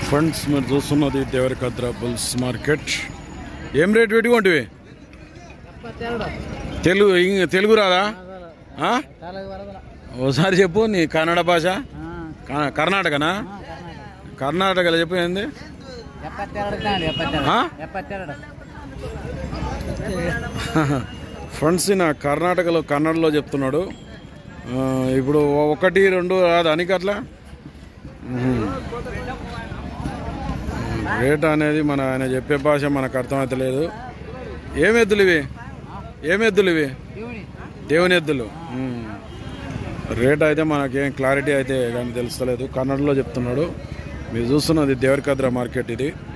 Friends మీరు చూస్తున్నది Devarakadra bulls market ఏం రేట్ పెట్టుకుంటివి తెలుగు ఇంగ్- తెలుగు రాదా ఆ? ఓసారి చెప్పు నీ కన్నడ భాష క- కర్ణాటకనా కర్ణాటకలో చెప్పు ఏంది ఆ? ఫ్రెండ్స్ నా కర్ణాటకలో కన్నడలో చెప్తున్నాడు ఆ, ఇప్పుడు ఒకటి రెండు రాదు అనికి అట్లా మ్మ్. రేట్ అనేది మన ఆయన చెప్పే భాష మనకు అర్థమవుతలేదు ఏం ఎద్దులు ఇవి ఏం ఎద్దులు ఇవి దేవుని ఎద్దులు మ్మ్. రేట్ అయితే మనకేం క్లారిటీ అయితే కానీ తెలుస్తలేదు కన్నడలో చెప్తున్నాడు మీరు చూస్తున్నది దేవరకద్ర మార్కెట్ ఇది